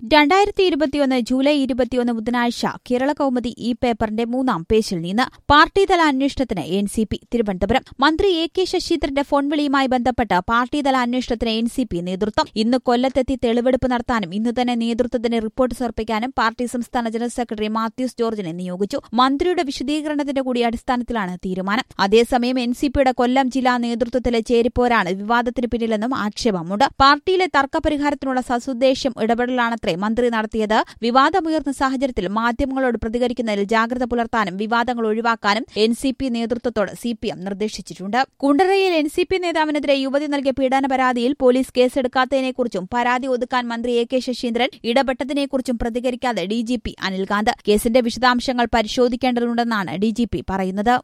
രണ്ടായിരത്തി ഇരുപത്തിയൊന്ന് ജൂലൈ ഇരുപത്തിയൊന്ന് ബുധനാഴ്ച കേരള കൗമുദി ഈ പേപ്പറിന്റെ മൂന്നാം പേജിൽ നിന്ന് പാർട്ടിതല അന്വേഷണത്തിന് എൻ സി പി തിരുവനന്തപുരം മന്ത്രി എ കെ ശശീന്ദ്രന്റെ ഫോൺ വിളിയുമായി ബന്ധപ്പെട്ട് പാർട്ടിതല അന്വേഷണത്തിന് എൻ സി പി നേതൃത്വം ഇന്ന് കൊല്ലത്തെത്തി തെളിവെടുപ്പ് നടത്താനും ഇന്ന് തന്നെ നേതൃത്വത്തിന് റിപ്പോർട്ട് സമർപ്പിക്കാനും പാർട്ടി സംസ്ഥാന ജനറൽ സെക്രട്ടറി മാത്യൂസ് ജോർജിനെ നിയോഗിച്ചു മന്ത്രിയുടെ വിശദീകരണത്തിന്റെ കൂടി അടിസ്ഥാനത്തിലാണ് തീരുമാനം അതേസമയം എൻ സി പിയുടെ കൊല്ലം ജില്ലാ നേതൃത്വത്തിലെ ചേരിപ്പോരാണ് വിവാദത്തിന് പിന്നിലെന്നും ആക്ഷേപമുണ്ട് പാർട്ടിയിലെ തർക്കപരിഹാരത്തിനുള്ള സസുദ്ദേശ്യം ഇടപെടലാണത്രേ മന്ത്രി നടത്തിയത് വിവാദമുയർന്ന സാഹചര്യത്തിൽ മാധ്യമങ്ങളോട് പ്രതികരിക്കുന്നതിൽ ജാഗ്രത പുലർത്താനും വിവാദങ്ങൾ ഒഴിവാക്കാനും എൻ സി പി നേതൃത്വത്തോട് സി പി എം നിർദ്ദേശിച്ചിട്ടുണ്ട് കുണ്ടറയിൽ എൻ സി പി നേതാവിനെതിരെ യുവതി നൽകിയ പീഡന പരാതിയിൽ പോലീസ് കേസെടുക്കാത്തതിനെക്കുറിച്ചും പരാതി ഒതുക്കാൻ മന്ത്രി എ കെ ശശീന്ദ്രൻ ഇടപെട്ടതിനെക്കുറിച്ചും പ്രതികരിക്കാതെ ഡി ജി പി അനിൽകാന്ത് കേസിന്റെ വിശദാംശങ്ങൾ പരിശോധിക്കേണ്ടതുണ്ടെന്നാണ് ഡി ജി പി പറയുന്നത്